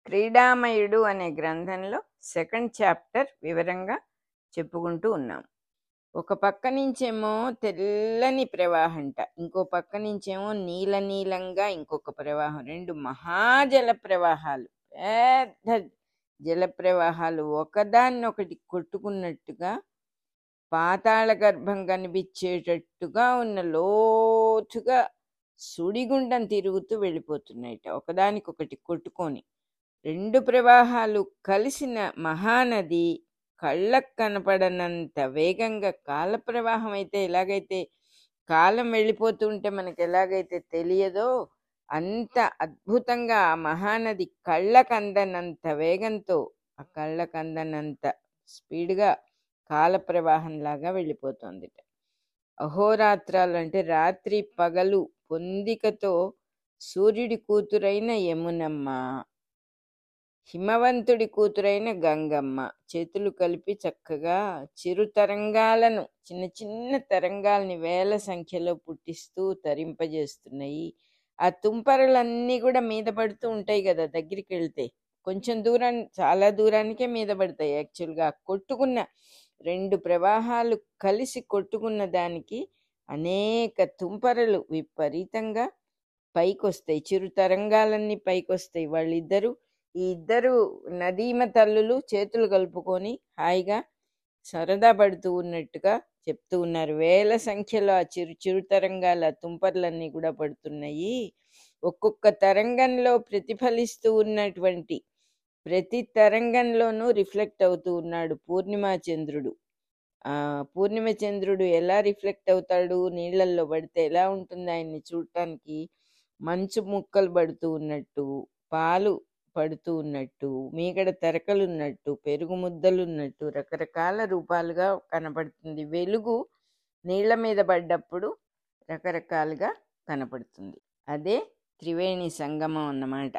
క్రీడామయుడు అనే గ్రంథంలో second chapter వివరంగా చెప్పుకుంటూ ఉన్నాం ఒక పక్క నుంచేమో తెల్లని ప్రవాహంట ఇంకో పక్క నుంచేమో నీల నీలంగా ఇంకొక ప్రవాహం రెండు మహాజల ప్రవాహాలు పెద్ద జల ప్రవాహాలు ఒకదాన్నొకటి కొట్టుకున్నట్టుగా పాతాళ గర్భం కనిపించేటట్టుగా ఉన్న లోతుగా సుడిగుండం తిరుగుతూ వెళ్ళిపోతున్నాయిట ఒకదానికొకటి కొట్టుకొని రెండు ప్రవాహాలు కలిసిన మహానది కళ్ళకు కనపడనంత వేగంగా కాల ప్రవాహం అయితే ఎలాగైతే కాలం వెళ్ళిపోతుంటే మనకు ఎలాగైతే తెలియదో అంత అద్భుతంగా ఆ మహానది కళ్ళకు అందనంత వేగంతో ఆ కళ్ళకు అందనంత స్పీడ్గా కాల ప్రవాహం లాగా వెళ్ళిపోతుందిట అహోరాత్రాలు అంటే రాత్రి పగలు పొందికతో సూర్యుడి కూతురైన యమునమ్మ హిమవంతుడి కూతురైన గంగమ్మ చేతులు కలిపి చక్కగా చిరు తరంగాలను చిన్న చిన్న తరంగాల్ని వేల సంఖ్యలో పుట్టిస్తూ తరింపజేస్తున్నాయి ఆ తుంపరలన్నీ కూడా మీద పడుతూ ఉంటాయి కదా దగ్గరికి వెళ్తే కొంచెం దూరాన్ని చాలా దూరానికే మీద పడతాయి యాక్చువల్గా కొట్టుకున్న రెండు ప్రవాహాలు కలిసి కొట్టుకున్న దానికి అనేక తుంపరలు విపరీతంగా పైకొస్తాయి చిరు తరంగాలన్నీ పైకొస్తాయి వాళ్ళిద్దరూ ఈ ఇద్దరు నదీమ తల్లులు చేతులు కలుపుకొని హాయిగా సరదా పడుతూ ఉన్నట్టుగా చెప్తూ ఉన్నారు వేల సంఖ్యలో ఆ చిరు చిరు తరంగాల తుంపర్లన్నీ కూడా పడుతున్నాయి ఒక్కొక్క తరంగంలో ప్రతిఫలిస్తూ ఉన్నటువంటి ప్రతి తరంగంలోనూ రిఫ్లెక్ట్ అవుతూ ఉన్నాడు పూర్ణిమా చంద్రుడు ఆ పూర్ణిమ చంద్రుడు ఎలా రిఫ్లెక్ట్ అవుతాడు నీళ్ళల్లో పడితే ఎలా ఉంటుంది ఆయన్ని చూడటానికి మంచు ముక్కలు పడుతూ ఉన్నట్టు పాలు పడుతూ ఉన్నట్టు మీగడ తెరకలు ఉన్నట్టు పెరుగు ముద్దలు ఉన్నట్టు రకరకాల రూపాలుగా కనపడుతుంది వెలుగు నీళ్ళ మీద పడ్డప్పుడు రకరకాలుగా కనపడుతుంది అదే త్రివేణి సంగమం అన్నమాట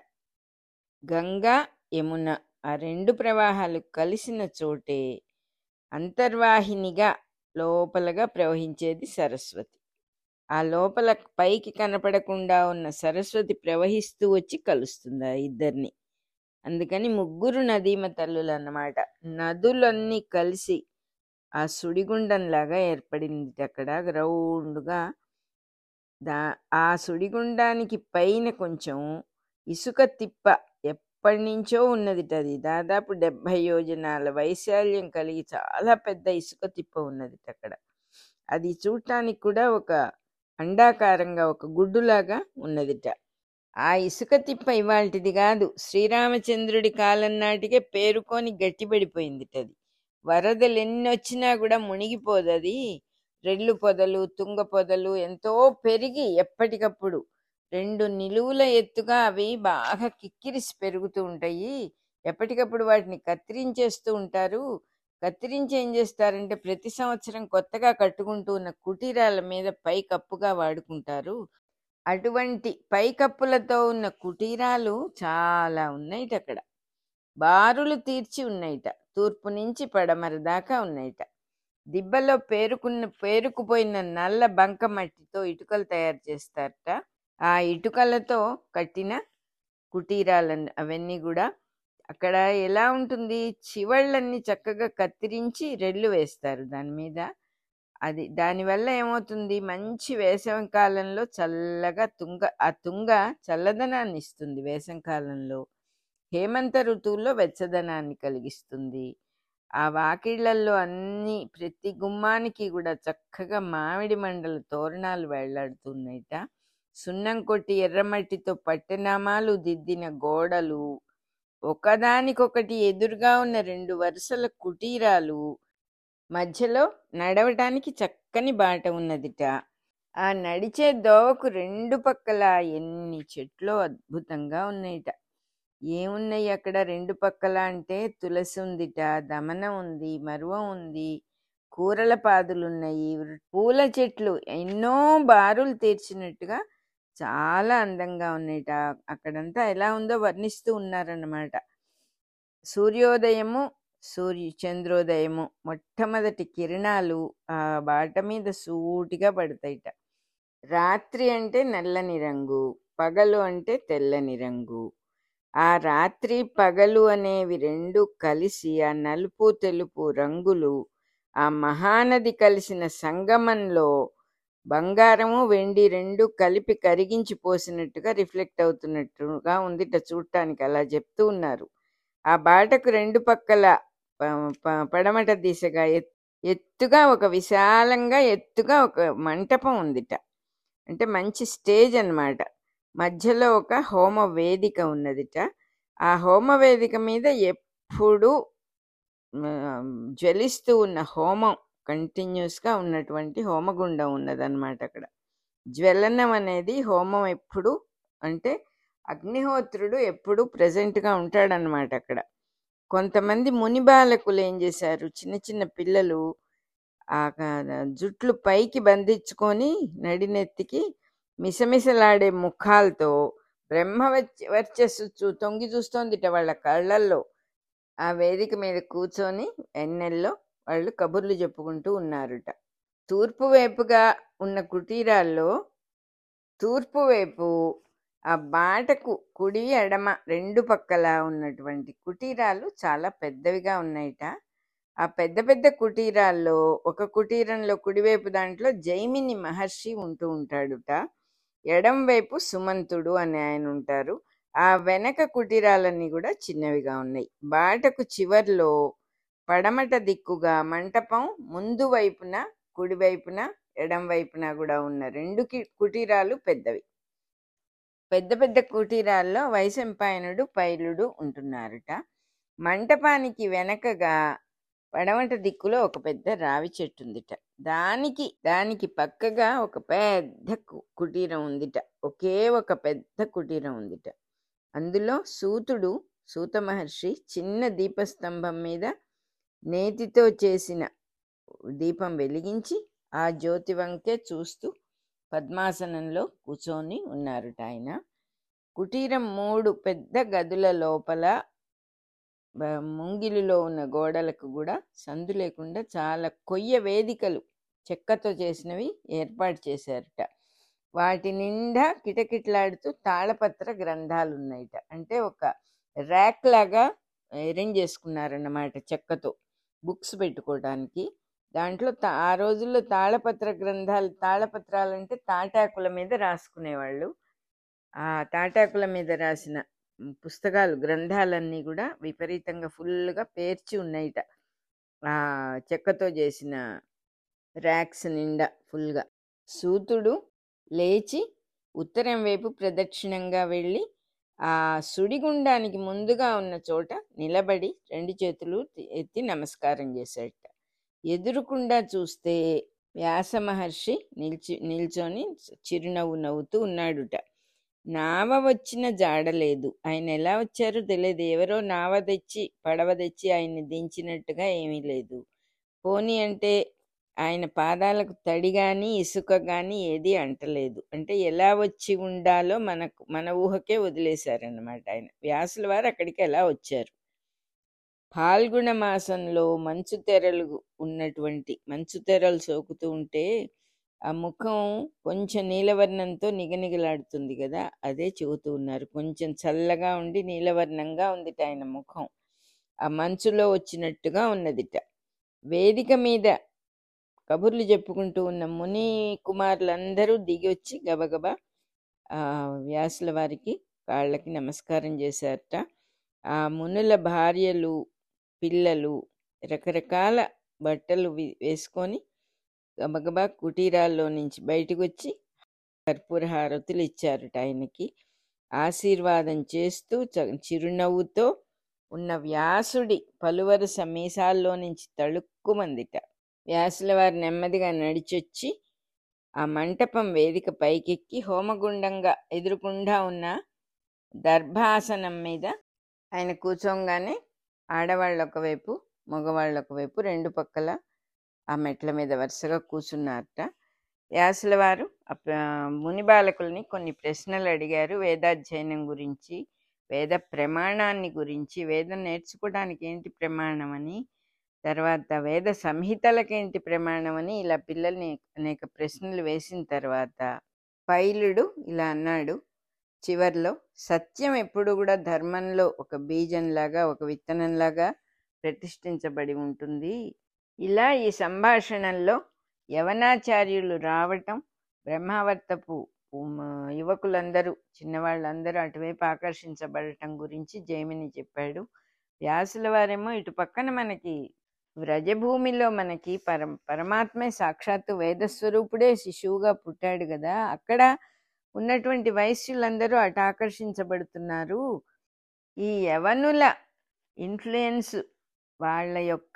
గంగా యమున ఆ రెండు ప్రవాహాలు కలిసిన చోటే అంతర్వాహినిగా లోపలగా ప్రవహించేది సరస్వతి ఆ లోపల పైకి కనపడకుండా ఉన్న సరస్వతి ప్రవహిస్తూ వచ్చి కలుస్తుంది ఆ ఇద్దరిని అందుకని ముగ్గురు నదీమ తల్లులు అన్నమాట నదులన్నీ కలిసి ఆ సుడిగుండంలాగా ఏర్పడింది అక్కడ రౌండ్గా దా ఆ సుడిగుండానికి పైన కొంచెం ఇసుక తిప్ప ఎప్పటి నుంచో ఉన్నదిట అది దాదాపు డెబ్భై యోజనాల వైశాల్యం కలిగి చాలా పెద్ద ఇసుక తిప్ప ఉన్నదిట అక్కడ అది చూడటానికి కూడా ఒక అండాకారంగా ఒక గుడ్డులాగా ఉన్నదిట ఆ ఇసుక తిప్ప ఇవాల్టిది కాదు శ్రీరామచంద్రుడి కాలం నాటికే పేరుకొని గట్టిపడిపోయిందిట అది వరదలు ఎన్ని వచ్చినా కూడా మునిగిపోదు అది రెల్లు పొదలు తుంగ పొదలు ఎంతో పెరిగి ఎప్పటికప్పుడు రెండు నిలువుల ఎత్తుగా అవి బాగా కిక్కిరిసి పెరుగుతూ ఉంటాయి ఎప్పటికప్పుడు వాటిని కత్తిరించేస్తూ ఉంటారు కత్తిరించి ఏం చేస్తారంటే ప్రతి సంవత్సరం కొత్తగా కట్టుకుంటూ ఉన్న కుటీరాల మీద పై కప్పుగా వాడుకుంటారు అటువంటి పైకప్పులతో ఉన్న కుటీరాలు చాలా ఉన్నాయిట అక్కడ బారులు తీర్చి ఉన్నాయిట తూర్పు నుంచి పడమర దాకా ఉన్నాయిట దిబ్బలో పేరుకున్న పేరుకుపోయిన నల్ల బంక మట్టితో ఇటుకలు తయారు చేస్తారట ఆ ఇటుకలతో కట్టిన కుటీరాలు అవన్నీ కూడా అక్కడ ఎలా ఉంటుంది చివళ్ళన్నీ చక్కగా కత్తిరించి రెల్లు వేస్తారు దాని మీద అది దానివల్ల ఏమవుతుంది మంచి వేసవి కాలంలో చల్లగా తుంగ ఆ తుంగ చల్లదనాన్ని ఇస్తుంది వేసవి కాలంలో హేమంత ఋతువులో వెచ్చదనాన్ని కలిగిస్తుంది ఆ వాకిళ్లల్లో అన్ని ప్రతి గుమ్మానికి కూడా చక్కగా మామిడి మండల తోరణాలు వేళ్లాడుతున్నాయిట సున్నం కొట్టి ఎర్రమట్టితో పట్టెనామాలు దిద్దిన గోడలు ఒకదానికొకటి ఎదురుగా ఉన్న రెండు వరుసల కుటీరాలు మధ్యలో నడవటానికి చక్కని బాట ఉన్నదిట ఆ నడిచే దోవకు రెండు పక్కల ఎన్ని చెట్లు అద్భుతంగా ఉన్నాయిట ఏమున్నాయి అక్కడ రెండు పక్కల అంటే తులసి ఉందిట దమనం ఉంది మరువం ఉంది కూరల పాదులు ఉన్నాయి పూల చెట్లు ఎన్నో బారులు తీర్చినట్టుగా చాలా అందంగా ఉన్నాయిట అక్కడంతా ఎలా ఉందో వర్ణిస్తూ ఉన్నారన్నమాట సూర్యోదయము సూర్య చంద్రోదయము మొట్టమొదటి కిరణాలు ఆ బాట మీద సూటిగా పడతాయిట రాత్రి అంటే నల్లని రంగు పగలు అంటే తెల్లని రంగు ఆ రాత్రి పగలు అనేవి రెండు కలిసి ఆ నలుపు తెలుపు రంగులు ఆ మహానది కలిసిన సంగమంలో బంగారము వెండి రెండు కలిపి కరిగించి పోసినట్టుగా రిఫ్లెక్ట్ అవుతున్నట్టుగా ఉందిట చూడటానికి అలా చెప్తూ ఉన్నారు ఆ బాటకు రెండు పక్కల ప- ప- పడమట దిశగా ఎత్- ఎత్తుగా ఒక విశాలంగా ఎత్తుగా ఒక మంటపం ఉందిట అంటే మంచి స్టేజ్ అన్నమాట మధ్యలో ఒక హోమ వేదిక ఉన్నదిట ఆ హోమ వేదిక మీద ఎప్పుడు జ్వలిస్తూ ఉన్న హోమం కంటిన్యూస్గా ఉన్నటువంటి హోమగుండం ఉన్నదన్నమాట అక్కడ జ్వలనం అనేది హోమం ఎప్పుడు అంటే అగ్నిహోత్రుడు ఎప్పుడు ప్రజెంట్గా ఉంటాడనమాట అక్కడ కొంతమంది ముని బాలకులు ఏం చేశారు చిన్న చిన్న పిల్లలు ఆ క- జుట్లు పైకి బంధించుకొని నడినెత్తికి మిసమిసలాడే ముఖాలతో బ్రహ్మ వచ్చ- వర్చస్సు చూ- తొంగి చూస్తోందిట వాళ్ళ కళ్ళల్లో ఆ వేదిక మీద కూర్చొని ఎన్నెల్లో వాళ్ళు కబుర్లు చెప్పుకుంటూ ఉన్నారుట తూర్పు వైపుగా ఉన్న కుటీరాల్లో తూర్పు వైపు ఆ బాటకు కుడి ఎడమ రెండు పక్కల ఉన్నటువంటి కుటీరాలు చాలా పెద్దవిగా ఉన్నాయిట ఆ పెద్ద పెద్ద కుటీరాల్లో ఒక కుటీరంలో కుడివైపు దాంట్లో జైమిని మహర్షి ఉంటూ ఉంటాడుట ఎడం వైపు సుమంతుడు అని ఆయన ఉంటారు ఆ వెనక కుటీరాలన్నీ కూడా చిన్నవిగా ఉన్నాయి బాటకు చివర్లో పడమట దిక్కుగా మంటపం ముందు వైపున కుడి వైపున ఎడం వైపున కూడా ఉన్న రెండు కి- కుటీరాలు పెద్దవి పెద్ద పెద్ద కుటీరాల్లో వైశంపాయనుడు పైలుడు ఉంటున్నారట మంటపానికి వెనకగా పడమట దిక్కులో ఒక పెద్ద రావి చెట్టు ఉందిట దానికి దానికి పక్కగా ఒక పెద్ద కు- కుటీరం ఉందిట ఒకే ఒక పెద్ద కుటీరం ఉందిట అందులో సూతుడు సూత మహర్షి చిన్న దీపస్తంభం మీద నేతితో చేసిన దీపం వెలిగించి ఆ జ్యోతి వంకే చూస్తూ పద్మాసనంలో కూర్చొని ఉన్నారుట ఆయన కుటీరం మూడు పెద్ద గదుల లోపల బ- ముంగిలిలో ఉన్న గోడలకు కూడా సందు లేకుండా చాలా కొయ్య వేదికలు చెక్కతో చేసినవి ఏర్పాటు చేశారట వాటి నిండా కిటకిటలాడుతూ తాళపత్ర గ్రంథాలు ఉన్నాయిట అంటే ఒక ర్యాక్ లాగా అరేంజ్ చేసుకున్నారన్నమాట చెక్కతో బుక్స్ పెట్టుకోవడానికి దాంట్లో తా- ఆ రోజుల్లో తాళపత్ర గ్రంథాలు తాళపత్రాలు అంటే తాటాకుల మీద రాసుకునేవాళ్ళు ఆ తాటాకుల మీద రాసిన ఉమ్, పుస్తకాలు గ్రంథాలన్నీ కూడా విపరీతంగా ఫుల్గా పేర్చి ఉన్నాయిట ఆ చెక్కతో చేసిన ర్యాక్స్ నిండా ఫుల్గా సూతుడు లేచి ఉత్తరం వైపు ప్రదక్షిణంగా వెళ్ళి ఆ సుడిగుండానికి ముందుగా ఉన్న చోట నిలబడి రెండు చేతులు ఎత్తి నమస్కారం చేశాడట ఎదురుకుండా చూస్తే వ్యాస మహర్షి నిల్చి నిల్చొని చిరునవ్వు నవ్వుతూ ఉన్నాడుట నావ వచ్చిన జాడలేదు ఆయన ఎలా వచ్చారో తెలియదు ఎవరో నావ తెచ్చి పడవ తెచ్చి ఆయన్ని దించినట్టుగా ఏమీ లేదు పోనీ అంటే ఆయన పాదాలకు తడి కానీ ఇసుక కానీ ఏది అంటలేదు అంటే ఎలా వచ్చి ఉండాలో మనకు మన ఊహకే వదిలేశారన్నమాట ఆయన వ్యాసుల వారు అక్కడికి ఎలా వచ్చారు ఫాల్గుణ మాసంలో మంచు తెరలు ఉన్నటువంటి మంచు తెరలు సోకుతూ ఉంటే ఆ ముఖం కొంచెం నీలవర్ణంతో నిగనిగలాడుతుంది కదా అదే చెబుతూ ఉన్నారు కొంచెం చల్లగా ఉండి నీలవర్ణంగా ఉందిట ఆయన ముఖం ఆ మంచులో వచ్చినట్టుగా ఉన్నదిట వేదిక మీద కబుర్లు చెప్పుకుంటూ ఉన్న ముని కుమారులందరూ దిగి వచ్చి గబగబా ఆ వ్యాసుల వారికి కాళ్ళకి నమస్కారం చేశారట ఆ మునుల భార్యలు పిల్లలు రకరకాల బట్టలు వి- వేసుకొని గబగబా కుటీరాల్లో నుంచి బయటకు వచ్చి కర్పూర హారతులు ఇచ్చారట ఆయనకి ఆశీర్వాదం చేస్తూ చ- చిరునవ్వుతో ఉన్న వ్యాసుడి పలువరుస మీసాల్లో నుంచి తళుక్కుమందిట వ్యాసుల వారు నెమ్మదిగా నడిచొచ్చి ఆ మంటపం వేదిక పైకెక్కి హోమగుండంగా ఎదురుకుండా ఉన్న దర్భాసనం మీద ఆయన కూర్చోగానే ఆడవాళ్ళు ఒకవైపు మగవాళ్ళు ఒకవైపు రెండు పక్కల ఆ మెట్ల మీద వరుసగా కూర్చున్నారట వ్యాసుల వారు ఆ ప- ముని బాలకుల్ని కొన్ని ప్రశ్నలు అడిగారు వేదాధ్యయనం గురించి వేద ప్రమాణాన్ని గురించి వేదం నేర్చుకోవడానికి ఏంటి ప్రమాణం అని తర్వాత వేద సంహితలకేంటి ప్రమాణం అని ఇలా పిల్లల్ని అనేక ప్రశ్నలు వేసిన తర్వాత పైలుడు ఇలా అన్నాడు చివర్లో సత్యం ఎప్పుడు కూడా ధర్మంలో ఒక బీజంలాగా ఒక విత్తనంలాగా ప్రతిష్ఠించబడి ఉంటుంది ఇలా ఈ సంభాషణల్లో యవనాచార్యులు రావటం బ్రహ్మావర్తపు ఉమ్, యువకులందరూ చిన్నవాళ్ళందరూ అటువైపు ఆకర్షించబడటం గురించి జైమిని చెప్పాడు వ్యాసుల వారేమో ఇటు పక్కన మనకి వ్రజభూమిలో మనకి పరం పరమాత్మే సాక్షాత్తు వేదస్వరూపుడే శిశువుగా పుట్టాడు కదా అక్కడ ఉన్నటువంటి వైశ్యులందరూ అటు ఆకర్షించబడుతున్నారు ఈ యవనుల ఇన్ఫ్లుయెన్స్ వాళ్ళ యొక్క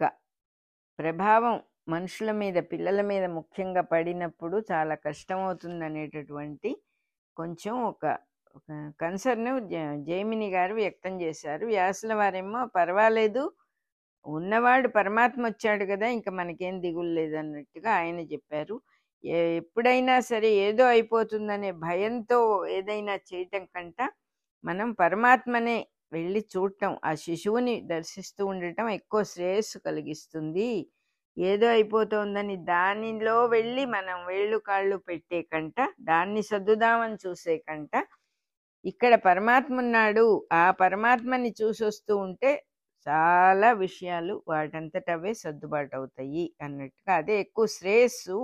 ప్రభావం మనుషుల మీద పిల్లల మీద ముఖ్యంగా పడినప్పుడు చాలా కష్టమవుతుంది అనేటటువంటి కొంచెం ఒక ఒక కన్సర్న్ జైమిని గారు వ్యక్తం చేశారు వ్యాసుల వారేమో పర్వాలేదు ఉన్నవాడు పరమాత్మ వచ్చాడు కదా ఇంకా మనకేం దిగులు లేదు అన్నట్టుగా ఆయన చెప్పారు ఏ- ఎప్పుడైనా సరే ఏదో అయిపోతుందనే భయంతో ఏదైనా చేయటం కంట మనం పరమాత్మనే వెళ్ళి చూడటం ఆ శిశువుని దర్శిస్తూ ఉండటం ఎక్కువ శ్రేయస్సు కలిగిస్తుంది ఏదో అయిపోతోందని దానిలో వెళ్ళి మనం వేళ్ళు కాళ్ళు పెట్టే కంట దాన్ని సర్దుదామని చూసే కంట ఇక్కడ పరమాత్మ ఉన్నాడు ఆ పరమాత్మని చూసొస్తూ ఉంటే చాలా విషయాలు వాటంతట అవే సర్దుబాటు అవుతాయి అన్నట్టుగా అదే ఎక్కువ శ్రేయస్సు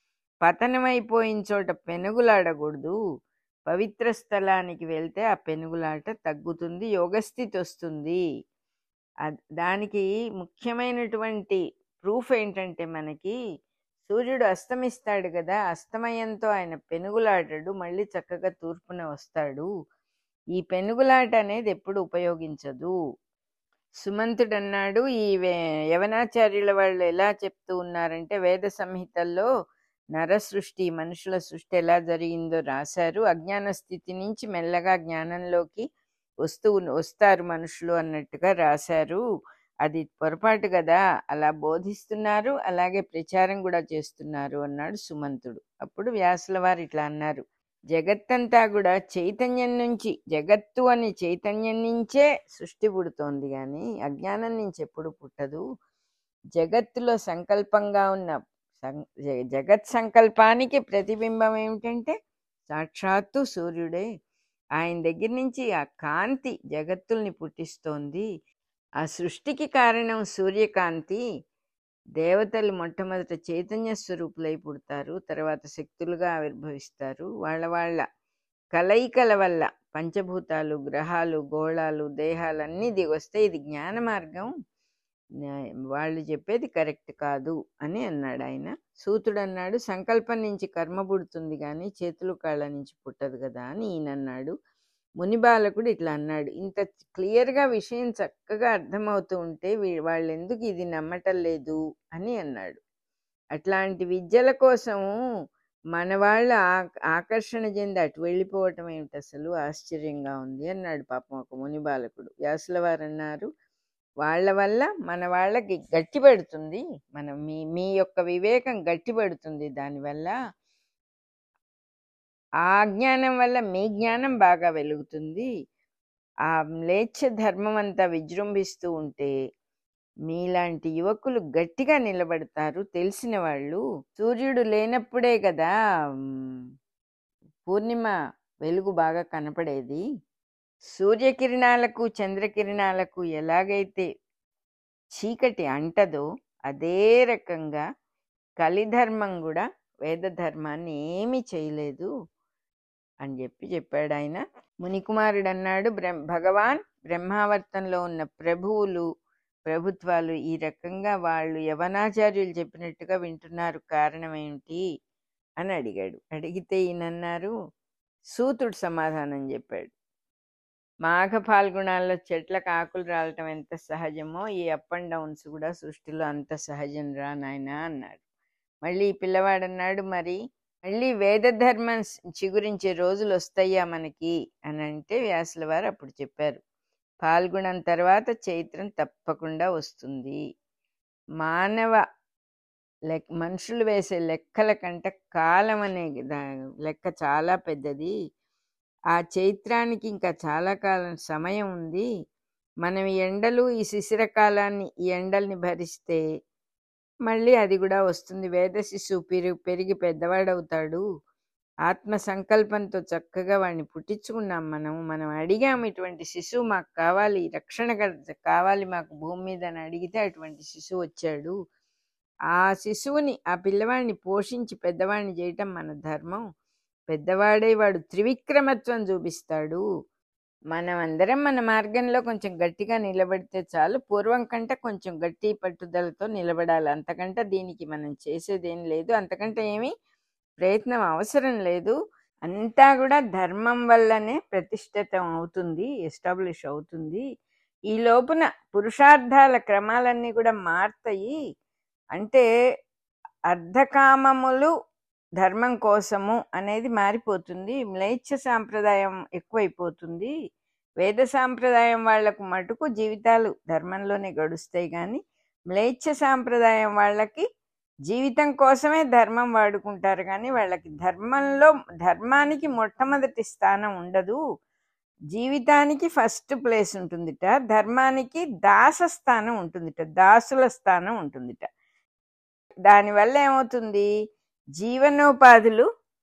పతనమైపోయిన చోట పెనుగులాడకూడదు పవిత్ర స్థలానికి వెళ్తే ఆ పెనుగులాట తగ్గుతుంది యోగస్థితి వస్తుంది అద్- దానికి ముఖ్యమైనటువంటి ప్రూఫ్ ఏంటంటే మనకి సూర్యుడు అస్తమిస్తాడు కదా అస్తమయంతో ఆయన పెనుగులాడడు మళ్ళీ చక్కగా తూర్పున వస్తాడు ఈ పెనుగులాట అనేది ఎప్పుడు ఉపయోగించదు సుమంతుడు అన్నాడు ఈ వే- యవనాచార్యుల వాళ్ళు ఎలా చెప్తూ ఉన్నారంటే వేద సంహితల్లో నర సృష్టి మనుషుల సృష్టి ఎలా జరిగిందో రాశారు అజ్ఞాన స్థితి నుంచి మెల్లగా జ్ఞానంలోకి వస్తూ వస్తారు మనుషులు అన్నట్టుగా రాశారు అది పొరపాటు కదా అలా బోధిస్తున్నారు అలాగే ప్రచారం కూడా చేస్తున్నారు అన్నాడు సుమంతుడు అప్పుడు వ్యాసుల వారు ఇట్లా అన్నారు జగత్తంతా కూడా చైతన్యం నుంచి జగత్తు అనే చైతన్యం నుంచే సృష్టి పుడుతోంది కానీ అజ్ఞానం నుంచి ఎప్పుడు పుట్టదు జగత్తులో సంకల్పంగా ఉన్న సం- జ- జగత్ సంకల్పానికి ప్రతిబింబం ఏమిటంటే సాక్షాత్తు సూర్యుడే ఆయన దగ్గర నుంచి ఆ కాంతి జగత్తుల్ని పుట్టిస్తోంది ఆ సృష్టికి కారణం సూర్యకాంతి దేవతలు మొట్టమొదట చైతన్య స్వరూపులై పుడతారు తర్వాత శక్తులుగా ఆవిర్భవిస్తారు వాళ్ళ వాళ్ళ కలయికల వల్ల పంచభూతాలు గ్రహాలు గోళాలు దేహాలన్నీ దిగొస్తాయి ఇది జ్ఞాన మార్గం న్యా- వాళ్ళు చెప్పేది కరెక్ట్ కాదు అని అన్నాడు ఆయన సూతుడు అన్నాడు సంకల్పం నుంచి కర్మ పుడుతుంది కానీ చేతులు కాళ్ళ నుంచి పుట్టదు కదా అని ఈయన అన్నాడు ముని బాలకుడు ఇట్లా అన్నాడు ఇంత క్లియర్గా విషయం చక్కగా అర్థమవుతూ ఉంటే వీ- వాళ్ళు ఎందుకు ఇది నమ్మటం లేదు అని అన్నాడు అట్లాంటి విద్యల కోసం మన వాళ్ళు ఆ- ఆకర్షణ చెంది అటు వెళ్ళిపోవటం ఏమిటి అసలు ఆశ్చర్యంగా ఉంది అన్నాడు పాపం ఒక ముని బాలకుడు వ్యాసుల వారు అన్నారు వాళ్ళ వల్ల మన వాళ్ళకి గట్టి పెడుతుంది మనం మీ మీ యొక్క వివేకం గట్టి పెడుతుంది దానివల్ల ఆ జ్ఞానం వల్ల మీ జ్ఞానం బాగా వెలుగుతుంది ఆ మ్లేచ్ఛ ధర్మం అంతా విజృంభిస్తూ ఉంటే మీలాంటి యువకులు గట్టిగా నిలబడతారు తెలిసిన వాళ్ళు సూర్యుడు లేనప్పుడే కదా మ్, పూర్ణిమ వెలుగు బాగా కనపడేది సూర్యకిరణాలకు చంద్రకిరణాలకు ఎలాగైతే చీకటి అంటదో అదే రకంగా కలిధర్మం కూడా వేద ధర్మాన్ని ఏమీ చేయలేదు అని చెప్పి చెప్పాడు ఆయన మునికుమారుడు అన్నాడు బ్రహ్మ భగవాన్ బ్రహ్మావర్తంలో ఉన్న ప్రభువులు ప్రభుత్వాలు ఈ రకంగా వాళ్ళు యవనాచార్యులు చెప్పినట్టుగా వింటున్నారు కారణం ఏమిటి అని అడిగాడు అడిగితే ఈయన అన్నారు సూతుడు సమాధానం చెప్పాడు మాఘ పాల్గొనాల్లో చెట్లకు ఆకులు రాలటం ఎంత సహజమో ఈ అప్ అండ్ డౌన్స్ కూడా సృష్టిలో అంత సహజం రా నాయనా అన్నాడు మళ్ళీ ఈ పిల్లవాడు అన్నాడు మరి మళ్ళీ వేద ధర్మం చిగురించే రోజులు వస్తాయా మనకి అని అంటే వ్యాసుల వారు అప్పుడు చెప్పారు పాల్గొనం తర్వాత చైత్రం తప్పకుండా వస్తుంది మానవ లెక్ మనుషులు వేసే లెక్కల కంటే కాలం అనే దా- లెక్క చాలా పెద్దది ఆ చైత్రానికి ఇంకా చాలా కాలం సమయం ఉంది మనం ఈ ఎండలు ఈ శిశిర కాలాన్ని ఈ ఎండల్ని భరిస్తే మళ్ళీ అది కూడా వస్తుంది వేద శిశువు పెరిగి పెరిగి పెద్దవాడవుతాడు ఆత్మ సంకల్పంతో చక్కగా వాడిని పుట్టించుకున్నాం మనం మనం అడిగాం ఇటువంటి శిశువు మాకు కావాలి రక్షణ కర్త కావాలి మాకు భూమి మీద అని అడిగితే అటువంటి శిశువు వచ్చాడు ఆ శిశువుని ఆ పిల్లవాడిని పోషించి పెద్దవాడిని చేయటం మన ధర్మం పెద్దవాడే వాడు త్రివిక్రమత్వం చూపిస్తాడు మనం అందరం మన మార్గంలో కొంచెం గట్టిగా నిలబడితే చాలు పూర్వం కంటే కొంచెం గట్టి పట్టుదలతో నిలబడాలి అంతకంటే దీనికి మనం చేసేదేం లేదు అంతకంటే ఏమీ ప్రయత్నం అవసరం లేదు అంతా కూడా ధర్మం వల్లనే ప్రతిష్ఠితం అవుతుంది ఎస్టాబ్లిష్ అవుతుంది ఈ లోపున పురుషార్థాల క్రమాలన్నీ కూడా మారుతాయి అంటే అర్ధకామములు ధర్మం కోసము అనేది మారిపోతుంది మ్లేచ్ఛ సాంప్రదాయం ఎక్కువైపోతుంది వేద సాంప్రదాయం వాళ్లకు మటుకు జీవితాలు ధర్మంలోనే గడుస్తాయి కానీ మ్లేచ్ఛ సాంప్రదాయం వాళ్ళకి జీవితం కోసమే ధర్మం వాడుకుంటారు కానీ వాళ్ళకి ధర్మంలో ధర్మానికి మొట్టమొదటి స్థానం ఉండదు జీవితానికి ఫస్ట్ ప్లేస్ ఉంటుందిట ధర్మానికి దాస స్థానం ఉంటుందిట దాసుల స్థానం ఉంటుందిట దానివల్ల ఏమవుతుంది జీవనోపాధులు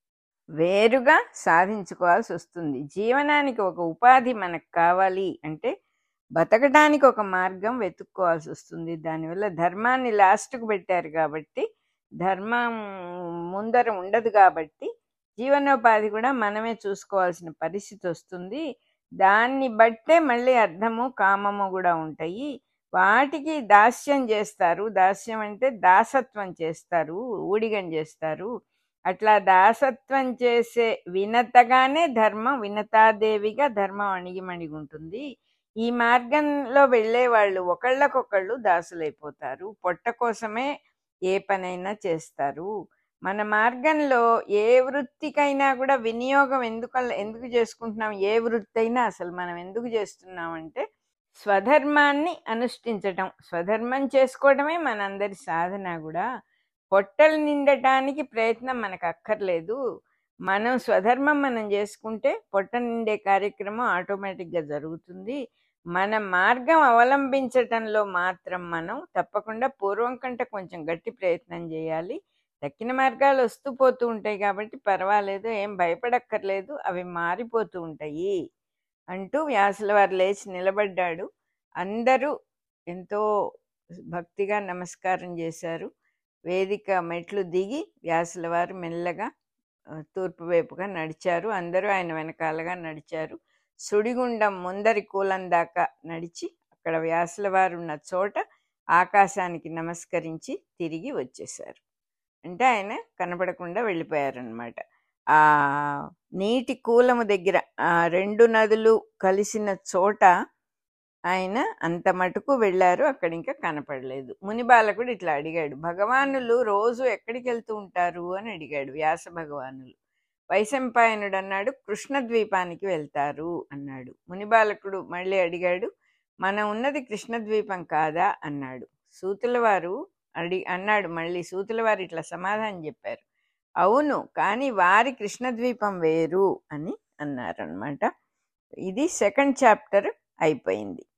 వేరుగా సాధించుకోవాల్సి వస్తుంది జీవనానికి ఒక ఉపాధి మనకు కావాలి అంటే బతకడానికి ఒక మార్గం వెతుక్కోవాల్సి వస్తుంది దానివల్ల ధర్మాన్ని లాస్ట్కు పెట్టారు కాబట్టి ధర్మం ముందర ఉండదు కాబట్టి జీవనోపాధి కూడా మనమే చూసుకోవాల్సిన పరిస్థితి వస్తుంది దాన్ని బట్టే మళ్ళీ అర్థము కామము కూడా ఉంటాయి వాటికి దాస్యం చేస్తారు దాస్యం అంటే దాసత్వం చేస్తారు ఊడిగం చేస్తారు అట్లా దాసత్వం చేసే వినతగానే ధర్మం వినతాదేవిగా ధర్మం అణిగిమణిగి ఉంటుంది ఈ మార్గంలో వెళ్ళే వాళ్ళు ఒకళ్ళకొకళ్ళు దాసులైపోతారు పొట్ట కోసమే ఏ పనైనా చేస్తారు మన మార్గంలో ఏ వృత్తికైనా కూడా వినియోగం ఎందుకు ఎందుకు చేసుకుంటున్నాం ఏ వృత్తి అయినా అసలు మనం ఎందుకు చేస్తున్నామంటే స్వధర్మాన్ని అనుష్ఠించటం స్వధర్మం చేసుకోవడమే మనందరి సాధన కూడా పొట్టలు నిండటానికి ప్రయత్నం మనకు అక్కర్లేదు మనం స్వధర్మం మనం చేసుకుంటే పొట్ట నిండే కార్యక్రమం ఆటోమేటిక్గా జరుగుతుంది మన మార్గం అవలంబించటంలో మాత్రం మనం తప్పకుండా పూర్వం కంటే కొంచెం గట్టి ప్రయత్నం చేయాలి తక్కిన మార్గాలు వస్తూ పోతూ ఉంటాయి కాబట్టి పర్వాలేదు ఏం భయపడక్కర్లేదు అవి మారిపోతూ ఉంటాయి అంటూ వ్యాసుల వారు లేచి నిలబడ్డాడు అందరూ ఎంతో భక్తిగా నమస్కారం చేశారు వేదిక మెట్లు దిగి వ్యాసుల వారు మెల్లగా ఆ, తూర్పు వైపుగా నడిచారు అందరూ ఆయన వెనకాలగా నడిచారు సుడిగుండం ముందరి కూలం దాకా నడిచి అక్కడ వ్యాసుల వారు ఉన్న చోట ఆకాశానికి నమస్కరించి తిరిగి వచ్చేశారు అంటే ఆయన కనపడకుండా వెళ్ళిపోయారనమాట ఆ నీటి కూలము దగ్గర ఆ రెండు నదులు కలిసిన చోట ఆయన అంత మటుకు వెళ్ళారు అక్కడ ఇంకా కనపడలేదు ముని బాలకుడు ఇట్లా అడిగాడు భగవానులు రోజు ఎక్కడికి వెళ్తూ ఉంటారు అని అడిగాడు వ్యాస భగవానులు వైశంపాయనుడు అన్నాడు కృష్ణ ద్వీపానికి వెళ్తారు అన్నాడు ముని బాలకుడు మళ్ళీ అడిగాడు మనం ఉన్నది కృష్ణ ద్వీపం కాదా అన్నాడు సూతుల వారు అడి అన్నాడు మళ్ళీ సూతుల వారు ఇట్లా సమాధానం చెప్పారు అవును కానీ వారి కృష్ణ ద్వీపం వేరు అని అన్నారనమాట ఇది సెకండ్ చాప్టర్ అయిపోయింది